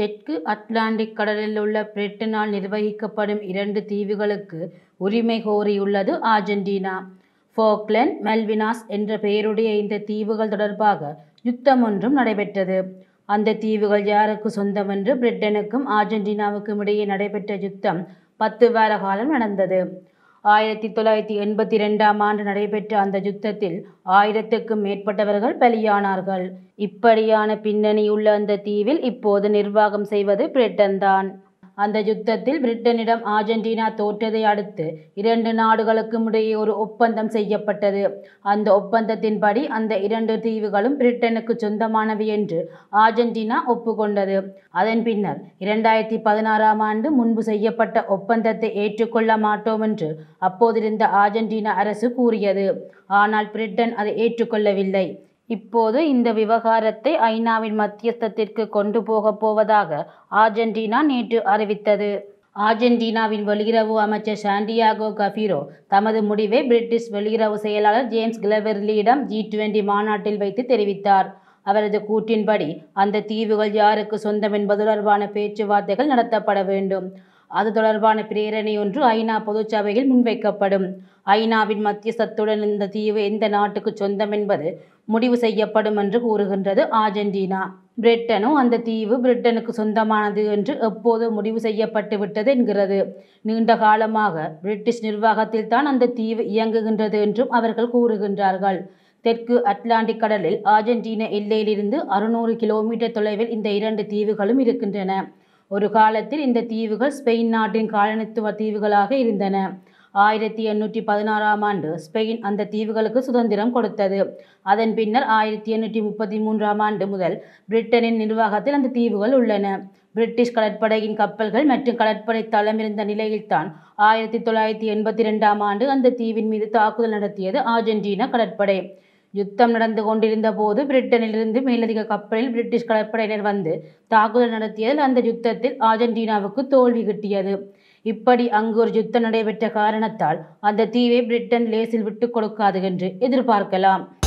தெற்கு அட்லாண்டிக் கடலில் உள்ள பிரிட்டனால் நிர்வகிக்கப்படும் இரண்டு தீவுகளுக்கு உரிமை கோரியுள்ளது ஆர்ஜென்டினா. போக்லேண்ட் மெல்வினாஸ் என்ற பெயருடைய இந்த தீவுகள் தொடர்பாக யுத்தம் ஒன்றும் நடைபெற்றது. அந்த தீவுகள் யாருக்கு சொந்தமென்று பிரிட்டனுக்கும் ஆர்ஜென்டினாவுக்கும் இடையே நடைபெற்ற யுத்தம் பத்து வார காலம் நடந்தது. ஆயிரத்தி தொள்ளாயிரத்தி எண்பத்திரண்டாம் ஆண்டு நடைபெற்ற அந்த யுத்தத்தில் ஆயிரத்துக்கும் மேற்பட்டவர்கள் பலியானார்கள். இப்படியான பின்னணியுள்ள அந்த தீவில் இப்போது நிர்வாகம் செய்வது பிரிட்டன்தான். அந்த யுத்தத்தில் பிரிட்டனிடம் ஆர்ஜென்டினா தோற்றதை அடுத்து இரண்டு நாடுகளுக்கும் இடையே ஒரு ஒப்பந்தம் செய்யப்பட்டது. அந்த ஒப்பந்தத்தின்படி அந்த இரண்டு தீவுகளும் பிரிட்டனுக்கு சொந்தமானவை என்று ஆர்ஜென்டினா ஒப்புக்கொண்டது. அதன் பின்னர் இரண்டாயிரத்தி பதினாறாம் ஆண்டு முன்பு செய்யப்பட்ட ஒப்பந்தத்தை ஏற்றுக் கொள்ள மாட்டோம் என்று அப்போதிருந்த ஆர்ஜென்டினா அரசு கூறியது. ஆனால் பிரிட்டன் அதை ஏற்றுக் கொள்ளவில்லை. இப்போது இந்த விவகாரத்தை ஐ. நா.வின் மத்தியஸ்தத்திற்கு கொண்டு போகப் போவதாக ஆர்ஜென்டினா நேற்று அறிவித்தது. ஆர்ஜென்டினாவின் வெளியுறவு அமைச்சர் சாண்டியாகோ கபீரோ தமது முடிவை பிரிட்டிஷ் வெளியுறவு செயலாளர் ஜேம்ஸ் கிளவெர்லியிடம் ஜி-டுவென்டி மாநாட்டில் வைத்து தெரிவித்தார். அவரது கூற்றின்படி அந்த தீவுகள் யாருக்கு சொந்தம் என்பது தொடர்பான பேச்சுவார்த்தைகள் நடத்தப்பட வேண்டும். அது தொடர்பான பிரேரணை ஒன்று ஐ. நா. பொதுச்சபையில் முன்வைக்கப்படும். ஐ. நா.வின் மத்தியஸ்தத்துடன் இந்த தீவு எந்த நாட்டுக்கு சொந்தம் என்பது முடிவு செய்யப்படும் என்று கூறுகின்றது ஆர்ஜென்டினா. பிரிட்டனோ அந்த தீவு பிரிட்டனுக்கு சொந்தமானது என்று எப்போதோ முடிவு செய்யப்பட்டு விட்டது என்கிறது. நீண்ட காலமாக பிரிட்டிஷ் நிர்வாகத்தில்தான் அந்த தீவு இயங்குகின்றது என்றும் அவர்கள் கூறுகின்றார்கள். தெற்கு அட்லாண்டிக் கடலில் ஆர்ஜென்டினா எல்லையிலிருந்து அறுநூறு கிலோமீட்டர் தொலைவில் இந்த இரண்டு தீவுகளும் இருக்கின்றன. ஒரு காலத்தில் இந்த தீவுகள் ஸ்பெயின் நாட்டின் காலனித்துவ தீவுகளாக இருந்தன. ஆயிரத்தி எண்ணூற்றி பதினாறாம் ஆண்டு ஸ்பெயின் அந்த தீவுகளுக்கு சுதந்திரம் கொடுத்தது. அதன் பின்னர் ஆயிரத்தி எண்ணூற்றி முப்பத்தி மூன்றாம் ஆண்டு முதல் பிரிட்டனின் நிர்வாகத்தில் அந்த தீவுகள் உள்ளன. பிரிட்டிஷ் கடற்படையின் கப்பல்கள் மற்றும் கடற்படை தளம் இருந்த நிலையில்தான் ஆயிரத்தி தொள்ளாயிரத்தி எண்பத்திரண்டாம் ஆண்டு அந்த தீவின் மீது தாக்குதல் நடத்தியது ஆர்ஜென்டினா கடற்படை. யுத்தம் நடந்து கொண்டிருந்த போது பிரிட்டனிலிருந்து மேலதிக கப்பலில் பிரிட்டிஷ் கடற்படையினர் வந்து தாக்குதல் நடத்தியதில் அந்த யுத்தத்தில் ஆர்ஜென்டினாவுக்கு தோல்வி கிட்டியது. இப்படி அங்கு ஒரு யுத்தம் நடைபெற்ற காரணத்தால் அந்த தீவை பிரிட்டன் லேசில் விட்டுக் கொடுக்காது என்று எதிர்பார்க்கலாம்.